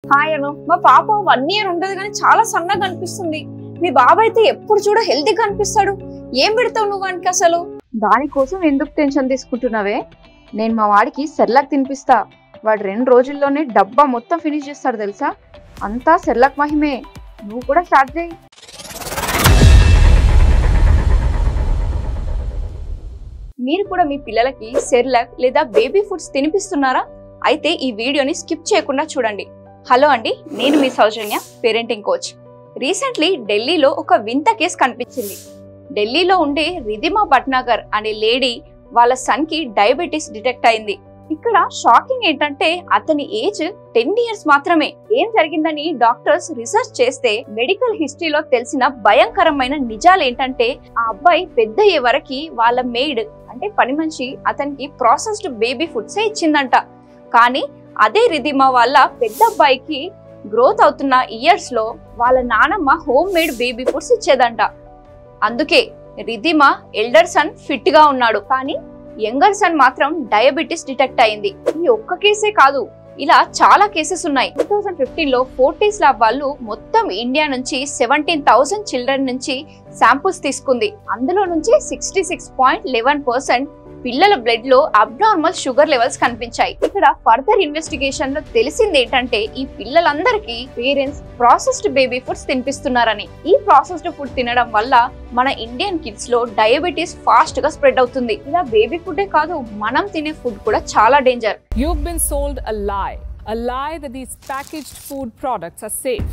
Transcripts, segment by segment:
Hi అను మా పాప one year ఉంటది కానీ చాలా సన్నగా కనిపిస్తుంది మీ బాబాయ్ అయితే ఎప్పుడు చూడ హెల్తీగా కనిపిస్తాడు ఏం పెడతావు నువ్వు వానికి అసలు దానికోసం ఎందుకు టెన్షన్ తీసుకుంటున్నావే నేను మా వాడికి సెర్లాక్ తినిపిస్తా వాడు రెండు రోజుల్లోనే డబ్బా మొత్తం ఫినిష్ చేస్తాడు తెలుసా అంతా సెర్లాక్ మహిమే నువ్వు కూడా స్టార్ట్ చేయి మీరు కూడా మీ పిల్లలకి సెర్లాక్ లేదా బేబీ ఫుడ్స్ తినిపిస్తున్నారా అయితే ఈ వీడియోని స్కిప్ చేయకుండా చూడండి హలో అండి నేను మీ సౌజన్య పేరెంటింగ్ కోచ్ రీసెంట్లీ ఢిల్లీలో ఒక వింత కేసు కనిపించింది ఢిల్లీలో ఉండే రిధిమా భట్నాగర్ అనే లేడీ వాళ్ళ సన్ కి డయాబెటీస్ డిటెక్ట్ అయింది ఇక్కడ షాకింగ్ ఏంటంటే అతని ఏజ్ టెన్ ఇయర్స్ మాత్రమే ఏం జరిగిందని డాక్టర్స్ రీసెర్చ్ చేస్తే మెడికల్ హిస్టరీలో తెలిసిన భయంకరమైన నిజాలు ఏంటంటే ఆ అబ్బాయి పెద్ద అయ్యే వరకు వాళ్ళ మెయిడ్ అంటే పని మనిషి అతనికి ప్రాసెస్డ్ బేబీ ఫుడ్సే ఇచ్చిందంట కానీ అదే రిధిమా వాళ్ళ పెద్ద అబ్బాయికి గ్రోత్ అవుతున్న ఇయర్స్ లో వాళ్ళ నానమ్మ హోమ్ మేడ్ బేబీ ఫుడ్స్ ఇచ్చేదంట అందుకే రిధిమా ఎల్డర్ సన్ ఫిట్ గా ఉన్నాడు కానీ యంగర్ సన్ మాత్రం డయాబెటీస్ డిటెక్ట్ అయింది ఈ ఒక్క కేసే కాదు ఇలా చాలా కేసెస్ ఉన్నాయి టూ థౌసండ్ ఫిఫ్టీన్ లో ఫోర్టీస్ ల్యాబ్ వాళ్ళు మొత్తం ఇండియా నుంచి సెవెంటీన్ థౌసండ్ చిల్డ్రన్ నుంచి శాంపుల్స్ తీసుకుంది అందులో నుంచి sixty six point eleven percent పిల్లల బ్లడ్ లో అబ్నార్మల్ షుగర్ లెవెల్స్ కనిపించాయి ఇక్కడ ఫర్దర్ ఇన్వెస్టిగేషన్ లో తెలిసింది ఏంటంటే ఈ పిల్లలందరికీ పేరెంట్స్ ప్రాసెస్డ్ బేబీ ఫుడ్స్ తినిపిస్తున్నారని ఈ ప్రాసెస్డ్ ఫుడ్ తినడం వల్ల మన ఇండియన్ కిడ్స్ లో డయాబెటీస్ ఫాస్ట్ గా స్ప్రెడ్ అవుతుంది ఇలా బేబీ ఫుడే కాదు మనం తినే ఫుడ్ కూడా చాలా danger You've been sold a lie. A lie that these packaged food products are safe.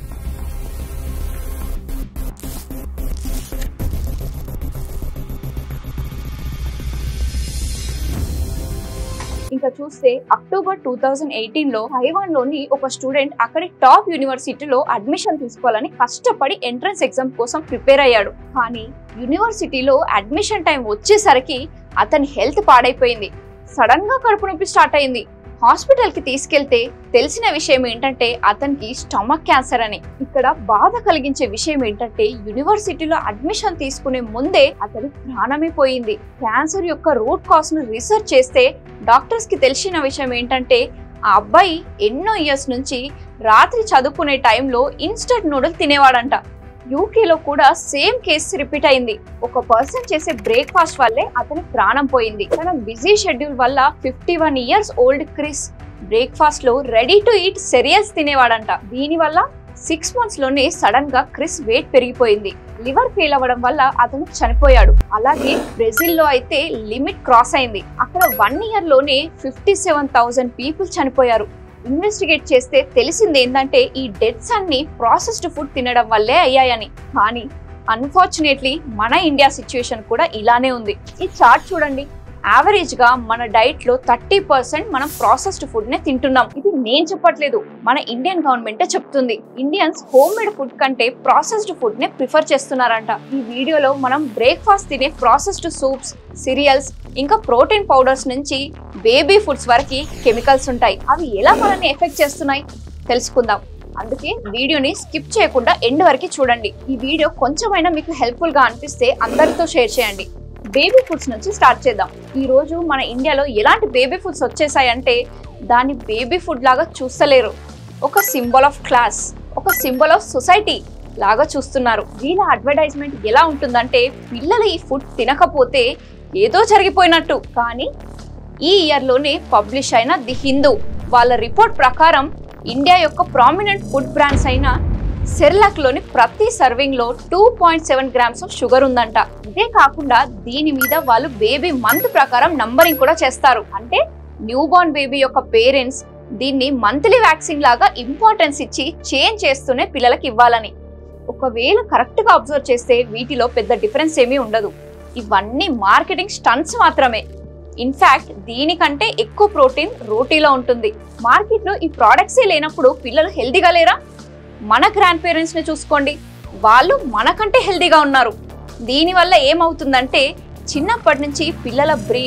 ఇంకా చూస్తే అక్టోబర్ టూ థౌజండ్ ఎయిటీన్ లో తైవాన్ లోని ఒక స్టూడెంట్ అక్కడి టాప్ యూనివర్సిటీలో అడ్మిషన్ తీసుకోవాలని కష్టపడి ఎంట్రన్స్ ఎగ్జామ్ కోసం ప్రిపేర్ అయ్యాడు కానీ యూనివర్సిటీలో అడ్మిషన్ టైం వచ్చేసరికి అతని హెల్త్ పాడైపోయింది సడన్ గా కడుపు నొప్పి స్టార్ట్ అయింది హాస్పిటల్ కి తీసుకెళ్తే తెలిసిన విషయం ఏంటంటే అతనికి స్టమక్ క్యాన్సర్ అని ఇక్కడ బాధ కలిగించే విషయం ఏంటంటే యూనివర్సిటీలో అడ్మిషన్ తీసుకునే ముందే అతని ప్రాణమే పోయింది క్యాన్సర్ యొక్క రూట్ కాజ్ ను రీసెర్చ్ చేస్తే డాక్టర్స్ కి తెలిసిన విషయం ఏంటంటే ఆ అబ్బాయి ఎన్నో ఇయర్స్ నుంచి రాత్రి చదువుకునే టైంలో ఇన్స్టెంట్ నూడిల్ తినేవాడంట యూకేలో కూడా సేమ్ కేసు రిపీట్ అయింది ఒక పర్సన్ చేసే బ్రేక్ఫాస్ట్ వల్లే అతని ప్రాణం పోయింది తన బిజీ షెడ్యూల్ వల్ల fifty one years old Chris breakfast లో రెడీ టు ఈట్ సెరియల్స్ తినేవాడంట దీని వల్ల సిక్స్ మంత్స్ లోనే సడన్ గా క్రిస్ వెయిట్ పెరిగిపోయింది లివర్ ఫెయిల్ అవ్వడం వల్ల అతను చనిపోయాడు అలాగే బ్రెజిల్ లో అయితే లిమిట్ క్రాస్ అయింది అక్కడ వన్ ఇయర్ లోనే ఫిఫ్టీ సెవెన్ థౌసండ్ పీపుల్ చనిపోయారు ఇన్వెస్టిగేట్ చేస్తే తెలిసింది ఏంటంటే ఈ డెత్స్ అన్ని ప్రాసెస్డ్ ఫుడ్ తినడం వల్లే అయ్యాయని కానీ అన్ఫార్చునేట్లీ మన ఇండియా సిచ్యువేషన్ కూడా ఇలానే ఉంది ఈ చార్ట్ చూడండి యావరేజ్ గా మన డైట్ లో థర్టీ పర్సెంట్ మనం ప్రాసెస్డ్ ఫుడ్ నే తింటున్నాం ఇది నేను చెప్పట్లేదు మన ఇండియన్ గవర్నమెంటే చెప్తుంది ఇండియన్స్ హోమ్ మేడ్ ఫుడ్ కంటే ప్రాసెస్డ్ ఫుడ్ నే ప్రిఫర్ చేస్తున్నారంట ఈ వీడియోలో మనం బ్రేక్ఫాస్ట్ తినే ప్రాసెస్డ్ సూప్స్ సిరియల్స్ ఇంకా ప్రోటీన్ పౌడర్స్ నుంచి బేబీ ఫుడ్స్ వరకు కెమికల్స్ ఉంటాయి అవి ఎలా మనల్ని ఎఫెక్ట్ చేస్తున్నాయి తెలుసుకుందాం అందుకే వీడియోని స్కిప్ చేయకుండా ఎండ్ వరకు చూడండి ఈ వీడియో కొంచెమైనా మీకు హెల్ప్ఫుల్ గా అనిపిస్తే అందరితో షేర్ చేయండి బేబీ ఫుడ్స్ నుంచి స్టార్ట్ చేద్దాం ఈ రోజు మన ఇండియాలో ఎలాంటి బేబీ ఫుడ్స్ వచ్చేసాయంటే దాన్ని బేబీ ఫుడ్ లాగా చూస్తలేరు ఒక సింబల్ ఆఫ్ క్లాస్ ఒక సింబల్ ఆఫ్ సొసైటీ లాగా చూస్తున్నారు వీళ్ళ అడ్వర్టైజ్మెంట్ ఎలా ఉంటుందంటే పిల్లలు ఈ ఫుడ్ తినకపోతే ఏదో జరిగిపోయినట్టు కానీ ఈ ఇయర్లోనే పబ్లిష్ అయిన ది హిందూ వాళ్ళ రిపోర్ట్ ప్రకారం ఇండియా యొక్క ప్రామినెంట్ ఫుడ్ బ్రాండ్స్ అయిన సెర్లాక్ లోని ప్రతి సర్వింగ్ లో two point seven grams of sugar ఉందంట ఇదే కాకుండా దీని మీద వాళ్ళు బేబీ మంత్ ప్రకారం నంబరింగ్ కూడా చేస్తారు అంటే న్యూ బోర్న్ బేబీ యొక్క పేరెంట్స్ దీన్ని మంత్లీ వ్యాక్సిన్ లాగా ఇంపార్టెన్స్ ఇచ్చి చేంజ్ చేస్తూనే పిల్లలకి ఇవ్వాలని ఒకవేళ కరెక్ట్ గా అబ్జర్వ్ చేస్తే వీటిలో పెద్ద డిఫరెన్స్ ఏమీ ఉండదు ఇవన్నీ మార్కెటింగ్ స్టంట్స్ మాత్రమే ఇన్ఫాక్ట్ దీనికంటే ఎక్కువ ప్రోటీన్ రోటీలో ఉంటుంది మార్కెట్లో ఈ ప్రోడక్ట్సే లేనప్పుడు పిల్లలు హెల్దీగా లేరా మన గ్రాండ్ పేరెంట్స్ని చూసుకోండి వాళ్ళు మనకంటే హెల్దీగా ఉన్నారు దీనివల్ల ఏమవుతుందంటే చిన్నప్పటి నుంచి పిల్లల బ్రెయిన్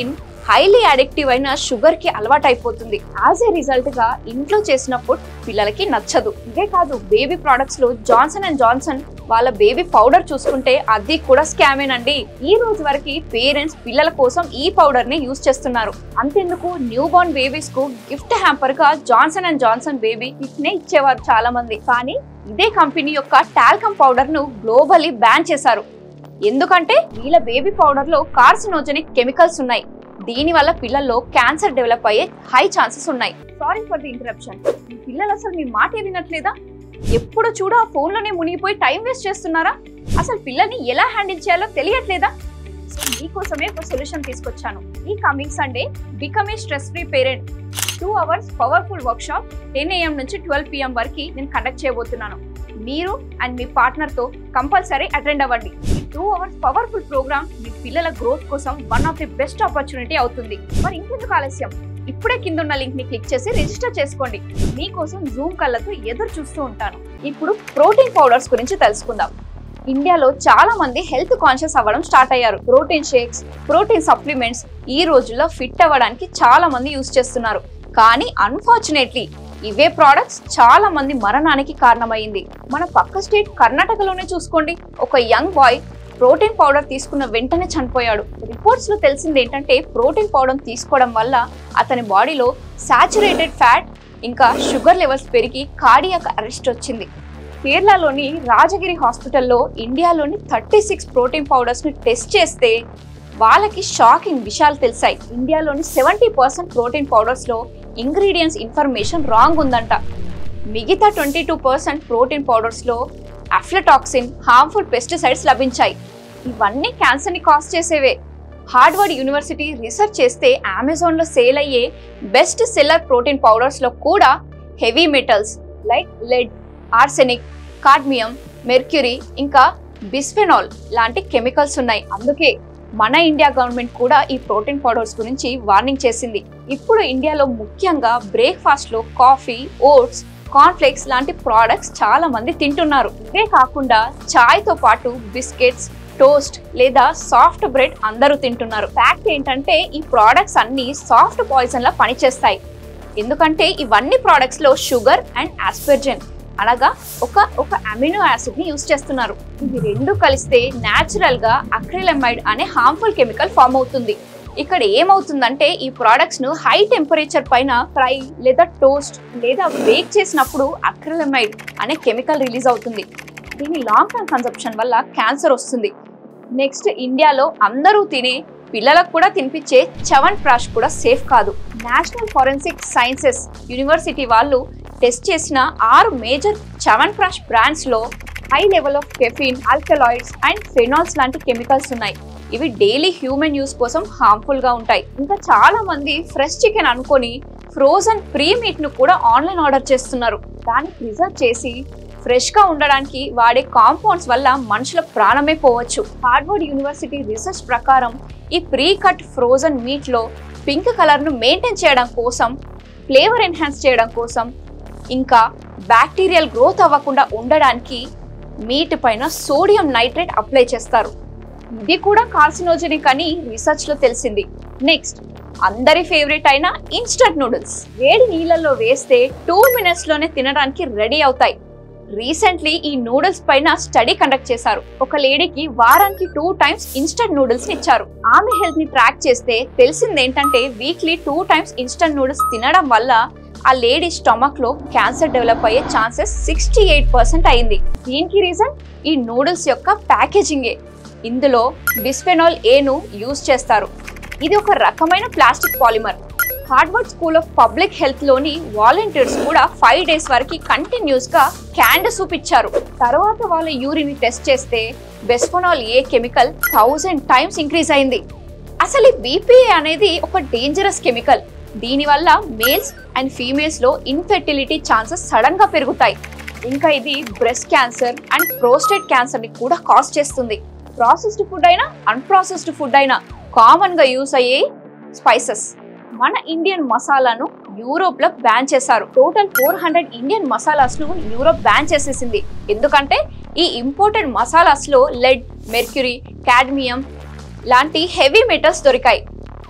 హైలీ అడిక్టివ్ అయిన షుగర్ కి అలవాటు అయిపోతుంది యాజ్ ఏ రిజల్ట్ గా ఇంట్లో చేసిన ఫుడ్ పిల్లలకి నచ్చదు ఇదే కాదు బేబీ ప్రొడక్ట్స్ లో జాన్సన్ అండ్ జాన్సన్ వాళ్ళ బేబీ పౌడర్ చూసుకుంటే అది కూడా స్కామేనండి ఈ రోజు వరకు పేరెంట్స్ పిల్లల కోసం ఈ పౌడర్ ని యూజ్ చేస్తున్నారు అంతెందుకు న్యూ బోర్న్ బేబీస్ కు గిఫ్ట్ హ్యాంపర్ గా Johnson and Johnson baby kit నే ఇచ్చేవారు చాలా మంది కానీ ఇదే కంపెనీ యొక్క టాల్కమ్ పౌడర్ ను గ్లోబలీ బ్యాన్ చేశారు ఎందుకంటే వీళ్ళ బేబీ పౌడర్ లో కార్సినోజెనిక్ కెమికల్స్ ఉన్నాయి దీని వల్ల పిల్లల్లో క్యాన్సర్ డెవలప్ అయ్యే హై ఛాన్సెస్ ఉన్నాయి సారీ ఫర్ ది ఇంటరప్షన్ మీ పిల్లలు అసలు మీ మాట వినట్లేదా ఎప్పుడు చూడు ఆ ఫోన్ లోనే మునిగిపోయి టైం వేస్ట్ చేస్తున్నారా అసలు పిల్లల్ని ఎలా హ్యాండిల్ చేయాలో తెలియట్లేదా సో మీకోసమే ఒక సొల్యూషన్ తీసుకొచ్చాను ఈ coming Sunday become a stress free parent two hours powerful workshop ten AM నుంచి ట్వెల్వ్ పిఎం వరకు నేను కండక్ట్ చేయబోతున్నాను మీరు అండ్ మీ పార్ట్నర్ తో కంపల్సరీ అటెండ్ అవ్వండి ఈ టూ అవర్స్ పవర్ఫుల్ ప్రోగ్రామ్ మీ పిల్లల గ్రోత్ కోసం one of the best opportunity అవుతుంది మరి ఇంకెందుకు ఆలస్యం ఇప్పుడే కింద ఉన్న లింక్ ని క్లిక్ చేసి రిజిస్టర్ చేసుకోండి మీకోసం జూమ్ కళ్ళతో ఎదురు చూస్తూ ఉంటాను ఇప్పుడు ప్రోటీన్ పౌడర్స్ గురించి తెలుసుకుందాం ఇండియాలో చాలా మంది హెల్త్ కాన్షియస్ అవ్వడం స్టార్ట్ అయ్యారు ప్రోటీన్ షేక్స్ ప్రోటీన్ సప్లిమెంట్స్ ఈ రోజుల్లో ఫిట్ అవ్వడానికి చాలా మంది యూస్ చేస్తున్నారు కానీ అన్ఫార్చునేట్లీ ఇవే ప్రోడక్ట్స్ చాలా మంది మరణానికి కారణమైంది మన పక్క స్టేట్ కర్ణాటకలోనే చూసుకోండి ఒక యంగ్ బాయ్ ప్రోటీన్ పౌడర్ తీసుకున్న వెంటనే చనిపోయాడు రిపోర్ట్స్ లో తెలిసింది ఏంటంటే ప్రోటీన్ పౌడర్ తీసుకోవడం వల్ల అతని బాడీలో సాచురేటెడ్ ఫ్యాట్ ఇంకా షుగర్ లెవెల్స్ పెరిగి కార్డియాక్ అరెస్ట్ వచ్చింది కేరళలోని రాజగిరి హాస్పిటల్లో ఇండియాలోని థర్టీ సిక్స్ ప్రోటీన్ పౌడర్స్ ని టెస్ట్ చేస్తే వాళ్ళకి షాకింగ్ విషయాలు తెలిసాయి ఇండియాలోని సెవెంటీ పర్సెంట్ ప్రోటీన్ పౌడర్స్ లో ఇంగ్రీడియంట్స్ ఇన్ఫర్మేషన్ రాంగ్ ఉందంట మిగతా twenty two percent protein powders లో అఫ్లటాక్సిన్ హార్మ్ఫుల్ పెస్టిసైడ్స్ లభించాయి ఇవన్నీ క్యాన్సర్ ని కాజ్ చేసేవే హార్డ్వర్డ్ యూనివర్సిటీ రీసెర్చ్ చేస్తే అమెజాన్ లో సేల్ అయ్యే బెస్ట్ సెల్లర్ ప్రోటీన్ పౌడర్స్ లో కూడా heavy metals like lead arsenic cadmium mercury ఇంకా బిస్ఫెనాల్ లాంటి కెమికల్స్ ఉన్నాయి అందుకే మన ఇండియా గవర్నమెంట్ కూడా ఈ ప్రోటీన్ పౌడర్స్ గురించి వార్నింగ్ చేసింది ఇప్పుడు ఇండియాలో ముఖ్యంగా బ్రేక్ఫాస్ట్ లో కాఫీ ఓట్స్ కార్న్ఫ్లేక్స్ లాంటి ప్రోడక్ట్స్ చాలా మంది తింటున్నారు ఇవే కాకుండా చాయ్ తో పాటు బిస్కెట్స్ టోస్ట్ లేదా సాఫ్ట్ బ్రెడ్ అందరూ తింటున్నారు ఫ్యాక్ట్ ఏంటంటే ఈ ప్రోడక్ట్స్ అన్ని సాఫ్ట్ పాయిజన్ లా పనిచేస్తాయి ఎందుకంటే ఇవన్నీ ప్రోడక్ట్స్ లో షుగర్ అండ్ ఆస్పెర్జెన్ అనగా ఒక ఒక అమినో యాసిడ్ ని యూస్ చేస్తున్నారు ఇవి రెండు కలిస్తే న్యాచురల్ గా అక్రిలమైడ్ అనే హార్మ్ఫుల్ కెమికల్ ఫామ్ అవుతుంది ఇక్కడ ఏమవుతుందంటే ఈ ప్రోడక్ట్స్ ను హై టెంపరేచర్ పైన ఫ్రై లేదా టోస్ట్ లేదా బేక్ చేసినప్పుడు అక్రిలమైడ్ అనే కెమికల్ రిలీజ్ అవుతుంది దీని లాంగ్ టర్మ్ కన్సప్షన్ వల్ల క్యాన్సర్ వస్తుంది నెక్స్ట్ ఇండియాలో అందరూ తినే పిల్లలకు కూడా తినిపించే చవన్ ప్రాష్ కూడా సేఫ్ కాదు నేషనల్ ఫోరెన్సిక్ సైన్సెస్ యూనివర్సిటీ వాళ్ళు టెస్ట్ చేసిన ఆరు మేజర్ చవన్ ప్రాష్ బ్రాండ్స్ లో high level of caffeine alkaloids and phenols లాంటి కెమికల్స్ ఉన్నాయి ఇవి డైలీ హ్యూమన్ యూస్ కోసం హార్మ్ఫుల్ గా ఉంటాయి ఇంకా చాలా మంది ఫ్రెష్ చికెన్ అనుకొని ఫ్రోజన్ ప్రీ మీట్ ను కూడా ఆన్లైన్ ఆర్డర్ చేస్తున్నారు దాన్ని ప్రిజర్వ్ చేసి ఫ్రెష్ గా ఉండడానికి వాడే కాంపౌండ్స్ వల్ల మనుషుల ప్రాణమే పోవచ్చు హార్డ్వర్డ్ యూనివర్సిటీ రీసెర్చ్ ప్రకారం ఈ ప్రీ కట్ ఫ్రోజన్ మీట్ లో పింక్ కలర్ ను మెయింటైన్ చేయడం కోసం ఫ్లేవర్ ఎన్హాన్స్ చేయడం కోసం ఇంకా బ్యాక్టీరియల్ గ్రోత్ అవ్వకుండా ఉండడానికి మీట్ పైన సోడియం నైట్రేట్ అప్లై చేస్తారు ఇది కూడా కార్సినోజెనిక్ అని రీసెర్చ్ లో తెలిసింది నెక్స్ట్ అందరి ఫేవరెట్ అయిన ఇన్స్టంట్ నూడిల్స్ వేడి నీళ్ళల్లో వేస్తే టూ మినిట్స్ లోనే తినడానికి రెడీ అవుతాయి రీసెంట్లీ ఈ నూడిల్స్ పైన స్టడీ కండక్ట్ చేశారు ఒక లేడీకి వారానికి టూ టైమ్స్ ఇన్స్టంట్ నూడిల్స్ ఇచ్చారు ఆమె హెల్త్ ని ట్రాక్ చేస్తే తెలిసింది ఏంటంటే weekly two times instant noodles తినడం వల్ల ఆ లేడీ స్టమక్ లో క్యాన్సర్ డెవలప్ అయ్యే ఛాన్సెస్ సిక్స్టీ ఎయిట్ పర్సెంట్ అయింది దీనికి రీజన్ ఈ నూడిల్స్ యొక్క ప్యాకేజింగే ఇందులో బిస్ఫెనాల్ ఏను యూజ్ చేస్తారు ఇది ఒక రకమైన plastic polymer Harvard school of public health లోని వాలంటీర్స్ కూడా ఫైవ్ డేస్ వరకు కంటిన్యూస్ గా క్యాండ్ సూప్ ఇచ్చారు తర్వాత వాళ్ళ యూరిన్ టెస్ట్ చేస్తే bisphenol A chemical thousand times increase అయింది అసలు ఈ బీపీఏ అనేది ఒక డేంజరస్ కెమికల్ దీనివల్ల మేల్స్ అండ్ ఫీమేల్స్ లో ఇన్ఫెర్టిలిటీ ఛాన్సెస్ సడన్ గా పెరుగుతాయి ఇంకా ఇది breast cancer and prostate cancer ని కూడా కాజ్ చేస్తుంది ప్రాసెస్డ్ ఫుడ్ అయినా అన్ప్రాసెస్డ్ ఫుడ్ అయినా కామన్ గా యూస్ అయ్యే స్పైసెస్ మన ఇండియన్ మసాలాను యూరోప్ లో బ్యాన్ చేశారు total four hundred Indian masalas ను యూరోప్ బ్యాన్ చేసేసింది ఎందుకంటే ఈ ఇంపోర్టెడ్ మసాలాస్ లో లెడ్ మెర్క్యూరీ కాడ్మియం లాంటి హెవీ మెటల్స్ దొరికాయి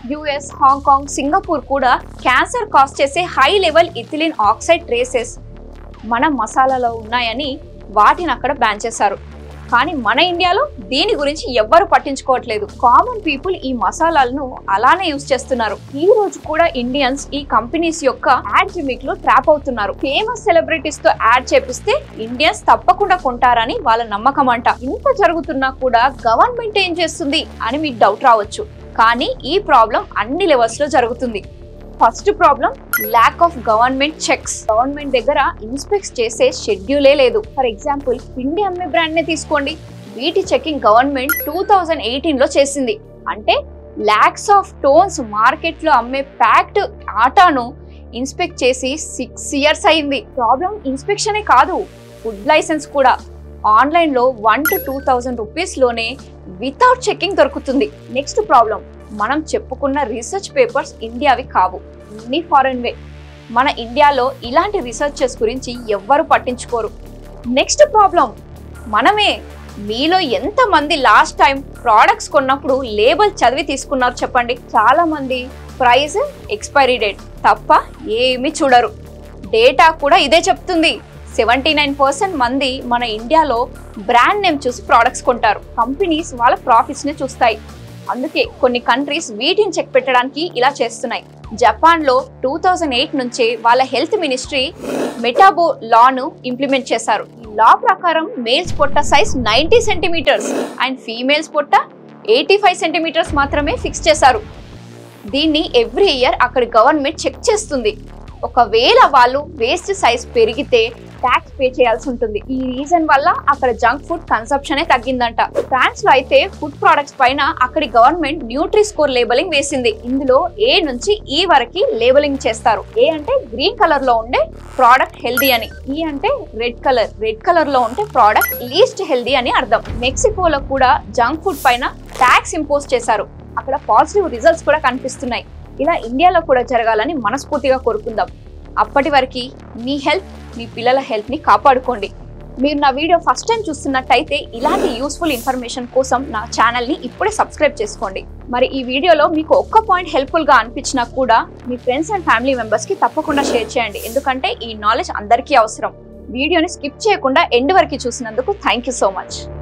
యుఎస్ హాంకాంగ్ సింగపూర్ కూడా క్యాన్సర్ కాజ్ చేసే high level ethylene oxide traces మన మసాలాలో ఉన్నాయని వాటిని అక్కడ బ్యాన్ చేశారు కానీ మన ఇండియాలో దీని గురించి ఎవ్వరు పట్టించుకోవట్లేదు కామన్ పీపుల్ ఈ మసాలాలను అలానే యూస్ చేస్తున్నారు ఈ రోజు కూడా ఇండియన్స్ ఈ కంపెనీస్ యొక్క యాడ్ జిమిక్ లో ట్రాప్ అవుతున్నారు ఫేమస్ సెలబ్రిటీస్ తో యాడ్ చేపిస్తే ఇండియన్స్ తప్పకుండా కొంటారని వాళ్ళ నమ్మకం అంట ఇంత జరుగుతున్నా కూడా గవర్నమెంట్ ఏం చేస్తుంది అని మీకు డౌట్ రావచ్చు కానీ ఈ ప్రాబ్లం అన్ని లెవెల్స్ లో జరుగుతుంది first problem lack of government checks government దగ్గర ఇన్స్పెక్ట్ చేసే షెడ్యూలే లేదు ఫర్ ఎగ్జాంపుల్ పిండి అమ్మే బ్రాండ్ నే తీసుకోండి వీటి checking government two thousand eighteen లో చేసింది అంటే ల్యాక్స్ ఆఫ్ టోన్స్ మార్కెట్ లో అమ్మే ప్యాక్డ్ ఆటాను ఇన్స్పెక్ట్ చేసి సిక్స్ ఇయర్స్ అయింది ప్రాబ్లం ఇన్స్పెక్షనే కాదు ఫుడ్ లైసెన్స్ కూడా ఆన్లైన్ లో one to two thousand rupees లోనే వితౌట్ చెకింగ్ దొరుకుతుంది నెక్స్ట్ ప్రాబ్లం మనం చెప్పుకున్న రీసెర్చ్ పేపర్స్ ఇండియావి కావు అన్ని ఫారెన్ వే మన ఇండియాలో ఇలాంటి రీసెర్చెస్ గురించి ఎవ్వరు పట్టించుకోరు నెక్స్ట్ ప్రాబ్లం మనమే మీలో ఎంత మంది లాస్ట్ టైం ప్రోడక్ట్స్ కొన్నప్పుడు లేబుల్ చదివి తీసుకున్నారు చెప్పండి చాలా మంది ప్రైస్ ఎక్స్పైరీ డేట్ తప్ప ఏమీ చూడరు డేటా కూడా ఇదే చెప్తుంది సెవెంటీ నైన్ పర్సెంట్ మంది మన ఇండియాలో బ్రాండ్ నేమ్ చూసి ప్రోడక్ట్స్ కొంటారు కంపెనీస్ వాళ్ళ ప్రాఫిట్స్ ని చూస్తాయి అందుకే కొన్ని కంట్రీస్ వీటిని చెక్ పెట్టడానికి ఇలా చేస్తున్నాయి జపాన్ లో టూ థౌజండ్ ఎయిట్ నుంచే వాళ్ళ హెల్త్ మినిస్ట్రీ మెటాబో లాను ఇంప్లిమెంట్ చేశారు ఈ లా ప్రకారం మేల్స్ పొట్ట size ninety centimeters and females పొట్ట ఎయిటీ ఫైవ్ సెంటీమీటర్స్ మాత్రమే ఫిక్స్ చేశారు దీన్ని ఎవ్రీ ఇయర్ అక్కడ గవర్నమెంట్ చెక్ చేస్తుంది ఒకవేళ వాళ్ళు వేస్ట్ సైజ్ పెరిగితే ట్యాక్స్ పే చేయాల్సి ఉంటుంది ఈ రీజన్ వల్ల అక్కడ జంక్ ఫుడ్ కన్సంప్షన్ తగ్గిందంట ఫ్రాన్స్ లో అయితే ఫుడ్ ప్రొడక్ట్స్ పైన అక్కడి గవర్నమెంట్ న్యూట్రీ స్కోర్ లేబలింగ్ వేసింది ఇందులో ఏ నుంచి ఈ వరకు లేబలింగ్ చేస్తారు ఏ అంటే గ్రీన్ కలర్ లో ఉండే ప్రోడక్ట్ హెల్దీ అని ఈ అంటే రెడ్ కలర్ రెడ్ కలర్ లో ఉంటే ప్రోడక్ట్ లీస్ట్ హెల్దీ అని అర్థం మెక్సికోలో కూడా జంక్ ఫుడ్ పైన ట్యాక్స్ ఇంపోజ్ చేశారు అక్కడ పాజిటివ్ రిజల్ట్స్ కూడా కనిపిస్తున్నాయి ఇలా ఇండియాలో కూడా జరగాలని మనస్ఫూర్తిగా కోరుకుందాం అప్పటి వరకు మీ హెల్త్ మీ పిల్లల హెల్త్ని కాపాడుకోండి మీరు నా వీడియో ఫస్ట్ టైం చూస్తున్నట్టయితే ఇలాంటి యూస్ఫుల్ ఇన్ఫర్మేషన్ కోసం నా ఛానల్ని ఇప్పుడే సబ్స్క్రైబ్ చేసుకోండి మరి ఈ వీడియోలో మీకు ఒక్క పాయింట్ హెల్ప్ఫుల్గా అనిపించినా కూడా మీ ఫ్రెండ్స్ అండ్ ఫ్యామిలీ మెంబర్స్కి తప్పకుండా షేర్ చేయండి ఎందుకంటే ఈ నాలెడ్జ్ అందరికీ అవసరం వీడియోని స్కిప్ చేయకుండా ఎండ్ వరకు చూసినందుకు థ్యాంక్ యూ సో మచ్